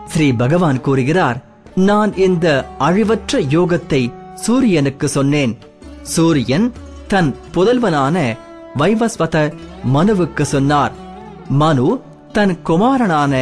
ஸ்ரீ பகவான் கூறுகிறார் நான் இந்த அழிவற்ற யோகத்தை சூரியனுக்கு சொன்னேன் சூரியன் தன் புதல்வனான வைவஸ்வத மனுவுக்கு சொன்னார் மனு தன் குமாரனான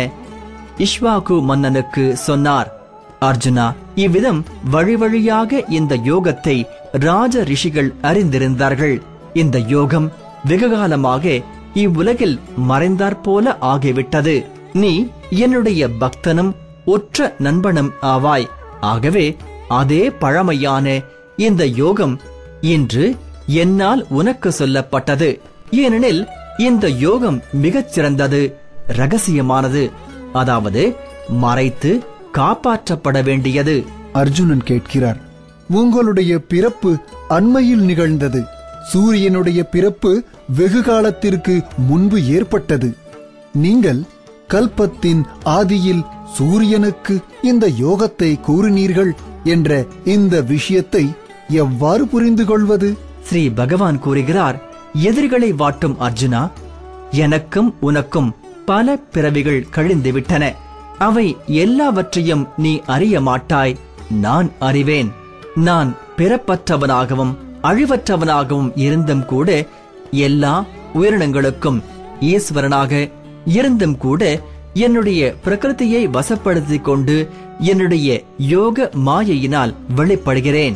இஷ்வாகு மன்னனுக்கு சொன்னார் அர்ஜுனா இவ்விதம் வழி வழியாக இந்த யோகத்தை ராஜ ரிஷிகள் அறிந்திருந்தார்கள் இந்த யோகம் வெகுகாலமாக இவ்வுலகில் மறைந்தாற்போல ஆகிவிட்டது நீ என்னுடைய பக்தனும் ஒற்ற நண்பனும் ஆவாய் ஆகவே அதே பழமையான இந்த யோகம் இன்று என்னால் உனக்கு சொல்லப்பட்டது ஏனெனில் இந்த யோகம் மிகச் சிறந்தது ரகசியமானது அதாவது மறைத்து காப்பாற்றப்பட வேண்டியது அர்ஜுனன் கேட்கிறார் உங்களுடைய பிறப்பு அண்மையில் நிகழ்ந்தது சூரியனுடைய பிறப்பு வெகு காலத்திற்கு முன்பு ஏற்பட்டது நீங்கள் கல்பத்தின் ஆதியில் சூரியனுக்கு இந்த யோகத்தை கூறினீர்கள் என்ற இந்த விஷயத்தை எவ்வாறு புரிந்து கொள்வது ஸ்ரீ பகவான் கூறுகிறார் எதிரிகளை வாட்டும் அர்ஜுனா எனக்கும் உனக்கும் பல பிறவிகள் கழிந்துவிட்டன அவை எல்லாவற்றையும் நீ அறிய மாட்டாய் நான் அறிவேன் நான் பிறப்பற்றவனாகவும் அழிவற்றவனாகவும் இருந்தும் கூட எல்லா உயிரினங்களுக்கும் ஈஸ்வரனாக இருந்தும் கூட என்னுடைய பிரகிருதியை வசப்படுத்திக் கொண்டு என்னுடைய யோக மாயையினால் வெளிப்படுகிறேன்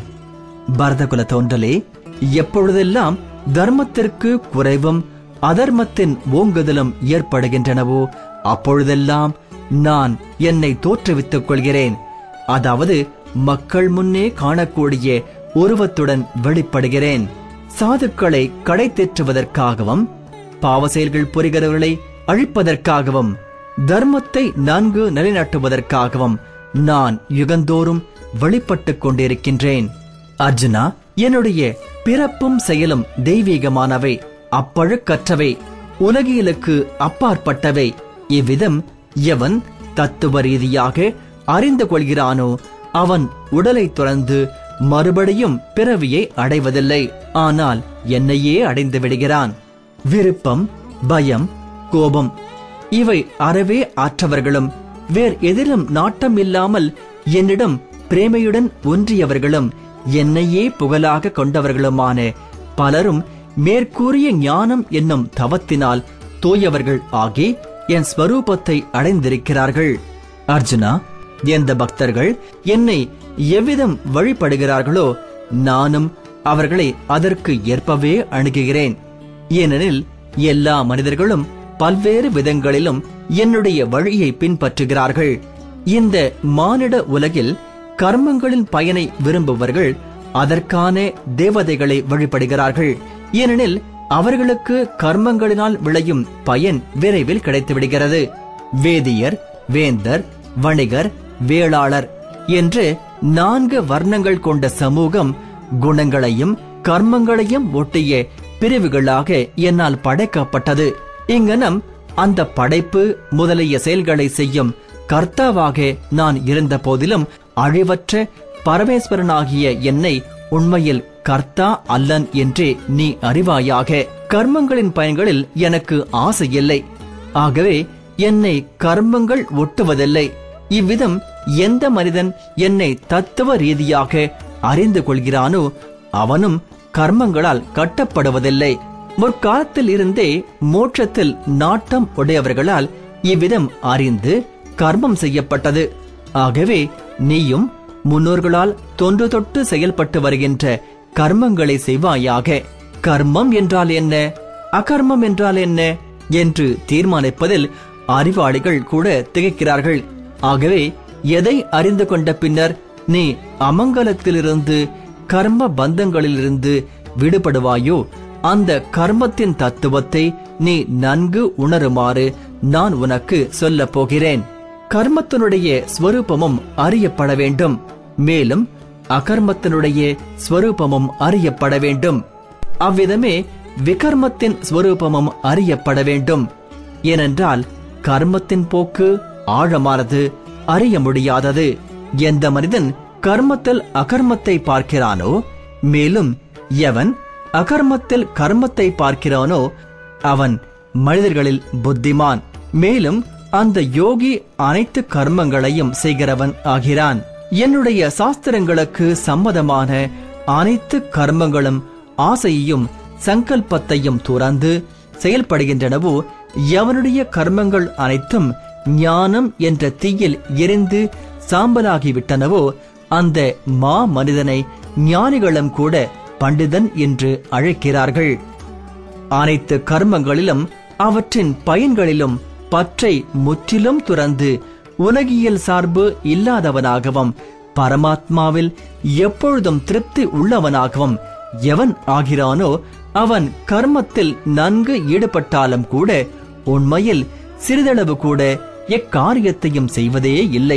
பரதகுல தோன்றலே எப்பொழுதெல்லாம் தர்மத்திற்கு குறைவும் அதர்மத்தின் ஓங்குதலும் ஏற்படுகின்றனவோ அப்பொழுதெல்லாம் நான் என்னை தோற்றுவித்துக் கொள்கிறேன் அதாவது மக்கள் முன்னே காணக்கூடிய உருவத்துடன் வெளிப்படுகிறேன் சாதுக்களை கடை தேற்றுவதற்காகவும் பாவ செயல்கள் புரிகிறவர்களை அழிப்பதற்காகவும் தர்மத்தை நன்கு நிலைநாட்டுவதற்காகவும் நான் யுகந்தோறும் வெளிப்பட்டுக் கொண்டிருக்கின்றேன் அர்ஜுனா என்னுடைய பிறப்பும் செயலும் தெய்வீகமானவை அப்பழுக்கற்றவை உலகியலுக்கு அப்பாற்பட்டவை இவ்விதம் எவன் தத்துவ ரீதியாக அறிந்து கொள்கிறானோ அவன் உடலை துறந்து மறுபடியும் பிறவியை அடைவதில்லை ஆனால் என்னையே அடைந்து விடுகிறான் விருப்பம் பயம் கோபம் இவை அறவே ஆற்றவர்களும் வேறு எதிலும் நாட்டம் இல்லாமல் என்னிடம் பிரேமையுடன் ஒன்றியவர்களும் என்னையே புகழாக கொண்டவர்களுமான பலரும் மேற்கூறிய ஞானம் என்னும் தவத்தினால் தூயவர்கள் ஆகி என் ஸ்வரூபத்தை அடைந்திருக்கிறார்கள் அர்ஜுனா எந்த பக்தர்கள் என்னை எவ்விதம் வழிபடுகிறார்களோ நானும் அவர்களை அதற்கு ஏற்பவே அணுகுகிறேன் ஏனெனில் எல்லா மனிதர்களும் பல்வேறு விதங்களிலும் என்னுடைய வழியை பின்பற்றுகிறார்கள் இந்த மானிட உலகில் கர்மங்களின் பயனை விரும்புபவர்கள் அதற்கான தேவதைகளை வழிபடுகிறார்கள் ஏனெனில் அவர்களுக்கு கர்மங்களினால் விளையும் பயன் விரைவில் கிடைத்துவிடுகிறது வேதியர் வேந்தர் வணிகர் வேளாளர் என்று நான்கு வர்ணங்கள் கொண்ட சமூகம் குணங்களையும் கர்மங்களையும் ஒட்டிய பிரிவுகளாக என்னால் படைக்கப்பட்டது இங்கனம் அந்த படைப்பு முதலிய செயல்களை செய்யும் கர்த்தாவாக நான் இருந்த போதிலும் அழிவற்ற பரமேஸ்வரனாகிய என்னை உண்மையில் கர்த்தா அல்லன் என்றே நீ அறிவாயாக கர்மங்களின் பயன்களில் எனக்கு ஆசை இல்லை ஆகவே என்னை கர்மங்கள் ஒட்டுவதில்லை இவ்விதம் எந்த மனிதன் என்னை தத்துவ ரீதியாக அறிந்து கொள்கிறானோ அவனும் கர்மங்களால் கட்டப்படுவதில்லை முற்காலத்தில் இருந்தே மோட்சத்தில் நாட்டம் உடையவர்களால் இவ்விதம் அறிந்து கர்மம் செய்யப்பட்டது ஆகவே நீயும் முன்னோர்களால் தொன்று தொட்டு செயல்பட்டு வருகின்ற கர்மங்களை செய்வாயாக கர்மம் என்றால் என்ன அகர்மம் என்றால் என்ன என்று தீர்மானிப்பதில் அறிவாளிகள் கூட திகைக்கிறார்கள் ஆகவே எதை அறிந்து கொண்ட பின்னர் நீ அமங்கலத்திலிருந்து கர்ம பந்தங்களிலிருந்து விடுபடுவாயோ அந்த கர்மத்தின் தத்துவத்தை நீ நன்கு உணருமாறு நான் உனக்கு சொல்லப் போகிறேன் கர்மத்தினுடைய ஸ்வரூபமும் அறியப்பட வேண்டும் மேலும் அகர்மத்தினுடைய ஸ்வரூபமும் அறியப்பட வேண்டும் அவ்விதமே விகர்மத்தின் ஸ்வரூபமும் அறியப்பட வேண்டும் ஏனென்றால் கர்மத்தின் போக்கு ஆழமானது அறிய முடியாதது எந்த மனிதன் கர்மத்தில் அகர்மத்தை பார்க்கிறானோ மேலும் எவன் அகர்மத்தில் கர்மத்தை பார்க்கிறானோ அவன் மனிதர்களில் புத்திமான் மேலும் அந்த யோகி அனைத்து கர்மங்களையும் செய்கிறவன் ஆகிறான் என்னுடைய சாஸ்திரங்களுக்கு சம்மதமான அனைத்து கர்மங்களும் ஆசையையும் சங்கல்பத்தையும் துறந்து செயல்படுகின்றனவோ எவனுடைய கர்மங்கள் அனைத்தும் ஞானம் என்ற தீயில் எரிந்து சாம்பலாகிவிட்டனவோ அந்த மா மனிதனை ஞானிகளும் கூட பண்டிதன் என்று அழைக்கிறார்கள் அனைத்து கர்மங்களிலும் அவற்றின் பயன்களிலும் பற்றை முற்றிலும் துறந்து உலகியல் சார்பு இல்லாதவனாகவும் பரமாத்மாவில் எப்பொழுதும் திருப்தி உள்ளவனாகவும் எவன் ஆகிறானோ அவன் கர்மத்தில் நன்கு ஈடுபட்டாலும் கூட உண்மையில் சிறிதளவு கூட எக்காரியத்தையும் செய்வதே இல்லை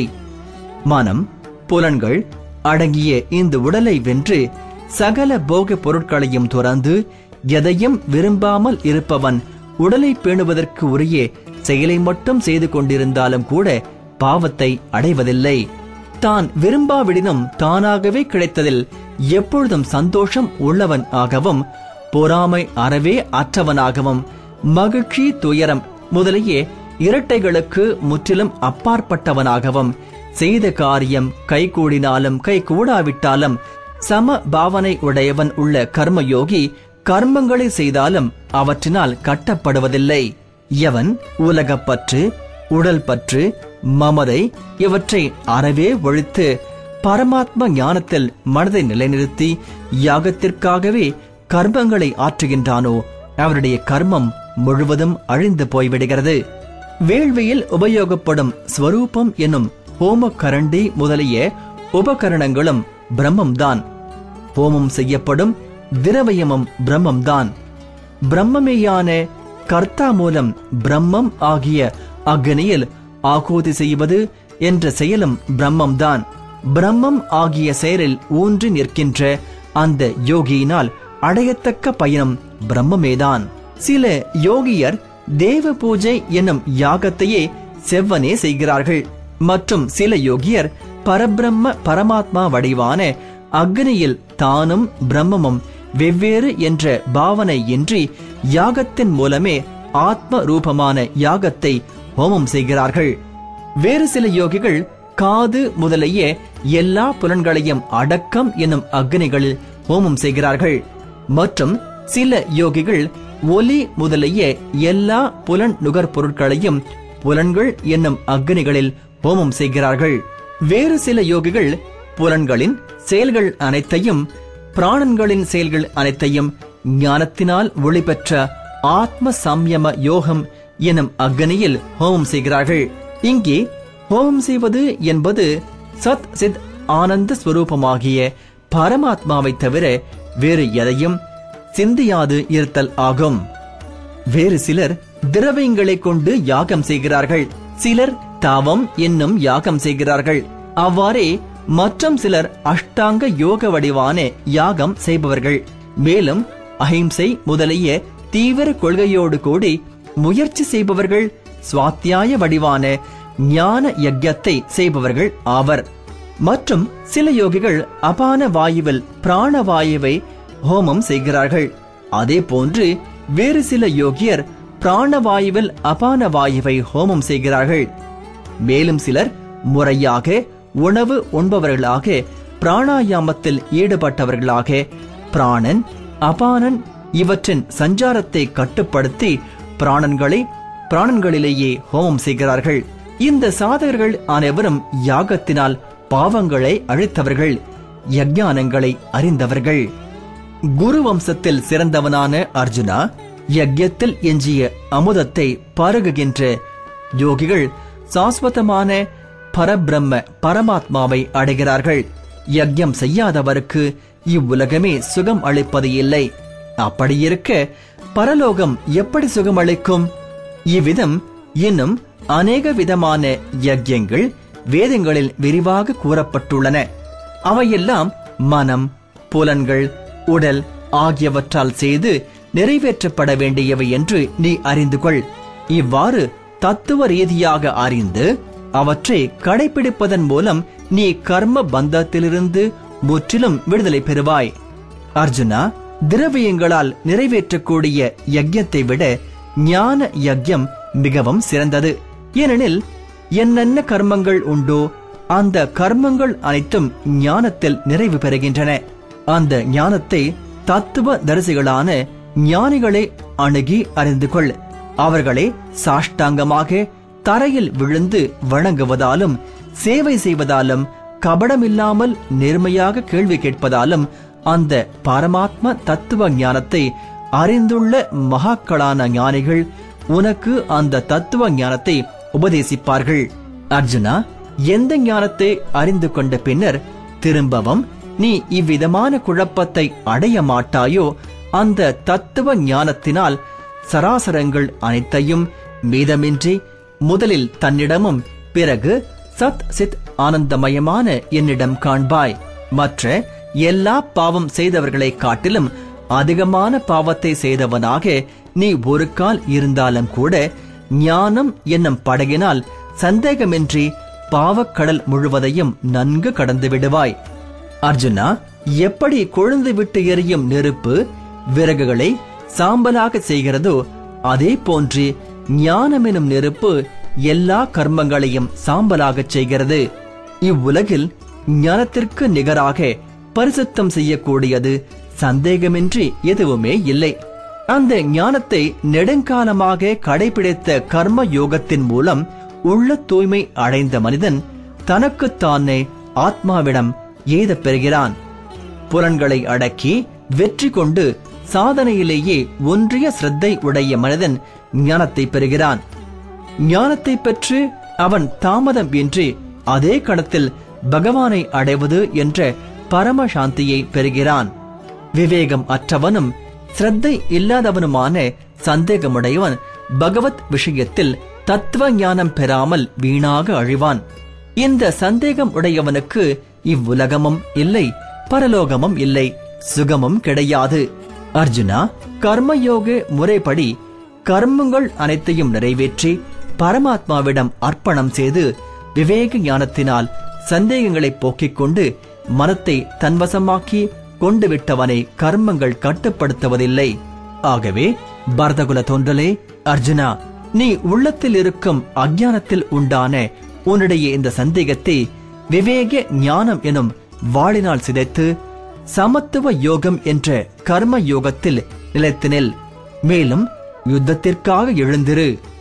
மனம் புலன்கள் அடங்கிய இந்த உடலை வென்று சகல போக பொருட்களையும் துறந்து எதையும் விரும்பாமல் இருப்பவன் உடலை பேணுவதற்கு உரிய செயலை மட்டும் செய்து கொண்டிருந்தாலும் கூட பாவத்தை அடைவதில்லை தான் விரும்பாவிடினும் தானாகவே கிடைத்ததில் எப்பொழுதும் சந்தோஷம் உள்ளவன் ஆகவும் பொறாமை அறவே அற்றவனாகவும் மகிழ்ச்சி துயரம் முதலிய இரட்டைகளுக்கு முற்றிலும் அப்பாற்பட்டவனாகவும் செய்த காரியம் கைகூடினாலும் கைகூடாவிட்டாலும் சம பாவனை உடையவன் உள்ள கர்மயோகி கர்மங்களை செய்தாலும் அவற்றினால் கட்டப்படுவதில்லை எவன் உலகப்பற்று உடல் பற்று மமதை இவற்றை அறவே ஒழித்து பரமாத்ம ஞானத்தில் மனதை நிலைநிறுத்தி யாகத்திற்காகவே கர்மங்களை ஆற்றுகின்றானோ அவருடைய கர்மம் முழுவதும் அழிந்து போய்விடுகிறது வேள்வியில் உபயோகப்படும் ஸ்வரூபம் என்னும் ஹோம கரண்டி முதலிய உபகரணங்களும் பிரம்மம்தான் ஹோமம் செய்யப்படும் திரவயமும் பிரம்மம்தான் பிரம்மமேயான கர்த்தா மூலம் பிரம்மம் ஆகிய அக்னியில் ஆகோதி செய்வது என்ற செயலும் பிரம்மம்தான் பிரம்மம் ஆகிய செயலில் ஊன்றி நிற்கின்ற அந்த யோகியினால் அடையத்தக்க பயணம் பிரம்மமேதான் சில யோகியர் தேவ பூஜை என்னும் யாகத்தையே செவ்வனே செய்கிறார்கள் மற்றும் சில யோகியர் பரபிரம்ம பரமாத்மா வடிவான அக்னியில் தானும் பிரம்மமும் வெவ்வேறு என்ற பாவனை இன்றி யாகத்தின் மூலமே ஆத்ம ரூபமான யாகத்தை ஹோமம் செய்கிறார்கள் வேறு சில யோகிகள் காது முதலிய எல்லா புலன்களையும் அடக்கம் என்னும் அக்னிகளில் ஹோமம் செய்கிறார்கள் மற்றும் சில யோகிகள் ஒலி முதலிய எல்லா புலன் நுகர் பொருட்களையும் புலன்கள் என்னும் அக்னிகளில் ஹோமம் செய்கிறார்கள் வேறு சில யோகிகள் புலன்களின் செயல்கள் அனைத்தையும் பிராணன்களின் செயல்கள் அனைத்தையும் ஞானத்தினால் ஒளி பெற்ற ஆத்ம சம்யம யோகம் எனும் அக்னியில் ஹோமம் செய்கிறார்கள் இங்கே ஹோமம் செய்வது என்பது சத் சித் ஆனந்த ஸ்வரூபமாகிய பரமாத்மாவை தவிர வேறு எதையும் சிந்தியாது இருத்தல் ஆகும் வேறு சிலர் திரவியங்களை கொண்டு யாகம் செய்கிறார்கள் சிலர் தவம் என்னும் யாகம் செய்கிறார்கள் அவ்வாறே மற்றும் சிலர் அஷ்டாங்க யோக வடிவான யாகம் செய்பவர்கள் மேலும் அஹிம்சை முதலிய தீவிர கொள்கையோடு கூடி முயற்சி செய்பவர்கள் சுவாத்தியாய வடிவான ஞான யஜ்யத்தை செய்பவர்கள் ஆவர் மற்றும் சில யோகிகள் அபான வாயுவில் பிராண வாயுவை ஹோமம் செய்கிறார்கள் அதே போன்று வேறு சில யோகியர் பிராணவாயுவில் அபான வாயுவை ஹோமம் செய்கிறார்கள் மேலும் சிலர் முறையாக உணவு உண்பவர்களாக பிராணாயாமத்தில் ஈடுபட்டவர்களாக பிராணன் அபானன் இவற்றின் சஞ்சாரத்தை கட்டுப்படுத்தி பிராணன்களை பிராணன்களிலேயே ஹோமம் செய்கிறார்கள் இந்த சாதகர்கள் அனைவரும் யாகத்தினால் பாவங்களை அழித்தவர்கள் யஜ்ஞானங்களை அறிந்தவர்கள் குரு வம்சத்தில் சிறந்தவனான அர்ஜுனா யஜ்யத்தில் எஞ்சிய அமுதத்தை பருகுகின்ற யோகிகள் சாஸ்வதமான பரபிரம்ம பரமாத்மாவை அடைகிறார்கள் யஜ்யம் செய்யாதவருக்கு இவ்வுலகமே சுகம் அளிப்பது இல்லை அப்படியிருக்க பரலோகம் எப்படி சுகம் அளிக்கும் இவ்விதம் இன்னும் அநேக விதமான யஜ்யங்கள் வேதங்களில் விரிவாக கூறப்பட்டுள்ளன அவையெல்லாம் மனம் புலன்கள் உடல் ஆகியவற்றால் செய்து நிறைவேற்றப்பட வேண்டியவை என்று நீ அறிந்து கொள் இவ்வாறு தத்துவ ரீதியாக அறிந்து அவற்றை கடைபிடிப்பதன் மூலம் நீ கர்ம பந்தத்திலிருந்து முற்றிலும் விடுதலை பெறுவாய் அர்ஜுனா திரவியங்களால் நிறைவேற்றக்கூடிய யஜ்யத்தை விட ஞான யஜ்யம் மிகவும் சிறந்தது ஏனெனில் என்னென்ன கர்மங்கள் உண்டோ அந்த கர்மங்கள் அனைத்தும் ஞானத்தில் நிறைவு பெறுகின்றன அந்த ஞானத்தை தத்துவ தரிசிகளான ஞானிகளே அணுகி அறிந்து கொள் அவர்களே சாஷ்டாங்கமாக தரையில் விழுந்து வணங்குவதாலும் சேவை செய்வதாலும் கபடமில்லாமல் நேர்மையாக கேள்வி கேட்பதாலும் அந்த பரமாத்ம தத்துவ ஞானத்தை அறிந்துள்ள மகாக்களான ஞானிகள் உனக்கு அந்த தத்துவ ஞானத்தை உபதேசிப்பார்கள் அர்ஜுனா எந்த ஞானத்தை அறிந்து கொண்ட பின்னர் திரும்பவும் நீ இவ்விதமான குழப்பத்தை அடைய மாட்டாயோ அந்த தத்துவ ஞானத்தினால் சராசரங்கள் அனைத்தையும் மீதமின்றி முதலில் தன்னிடமும் பிறகு சத் சித் ஆனந்தமயமான என்னிடம் காண்பாய் மற்ற எல்லா பாவம் செய்தவர்களை காட்டிலும் அதிகமான பாவத்தை செய்தவனாக நீ ஒரு கால் இருந்தாலும் கூட ஞானம் என்னும் படகினால் சந்தேகமின்றி பாவக்கடல் முழுவதையும் நன்கு கடந்து விடுவாய் அர்ஜுனா எப்படி கொழுந்து விட்டு எரியும் நெருப்பு விறகுகளை சாம்பலாக செய்கிறதோ அதே போன்று ஞானம் எனும் நெருப்பு எல்லா கர்மங்களையும் சாம்பலாகச் செய்கிறது இவ்வுலகில் ஞானத்திற்கு நிகராக பரிசுத்தம் செய்யக்கூடியது சந்தேகமின்றி எதுவுமே இல்லை அந்த ஞானத்தை நெடுங்காலமாக கடைபிடித்த கர்ம யோகத்தின் மூலம் உள்ள தூய்மை அடைந்த மனிதன் தனக்குத்தானே ஆத்மாவிடம் ஏதப் பெறுகிறான் புலன்களை அடக்கி வெற்றி கொண்டு சாதனையிலேயே ஒன்றிய சிரத்தை உடைய மனிதன் ஞானத்தை பெறுகிறான் ஞானத்தை பெற்று அவன் தாமதம் இன்றி அதே கணத்தில் பகவானை அடைவது என்ற பரம சாந்தியை பெறுகிறான் விவேகம் அற்றவனும் சிரத்தை இல்லாதவனுமான சந்தேகமுடையவன் பகவத் விஷயத்தில் தத்துவ ஞானம் பெறாமல் வீணாக அழிவான் இந்த சந்தேகம் உடையவனுக்கு இவ்வுலகமும் இல்லை பரலோகமும் இல்லை சுகமும் கிடையாது அர்ஜுனா கர்மயோக முறைப்படி கர்மங்கள் அனைத்தையும் நிறைவேற்றி பரமாத்மாவிடம் அர்ப்பணம் செய்து விவேக ஞானத்தினால் சந்தேகங்களை போக்கிக் கொண்டு மனத்தை தன்வசமாக்கி கொண்டு விட்டவனை கர்மங்கள் கட்டுப்படுத்துவதில்லை ஆகவே பரதகுல தோன்றலே அர்ஜுனா நீ உள்ளத்தில் இருக்கும் அஞ்ஞானத்தில் உண்டான உன்னுடைய இந்த சந்தேகத்தை விவேக ஞானம் எனும் வாளினால் சிதைத்து சமத்துவ யோகம் என்ற கர்ம யோகத்தில் நிலைத்து நில் மேலும் யுத்தத்திற்காக எழுந்திரு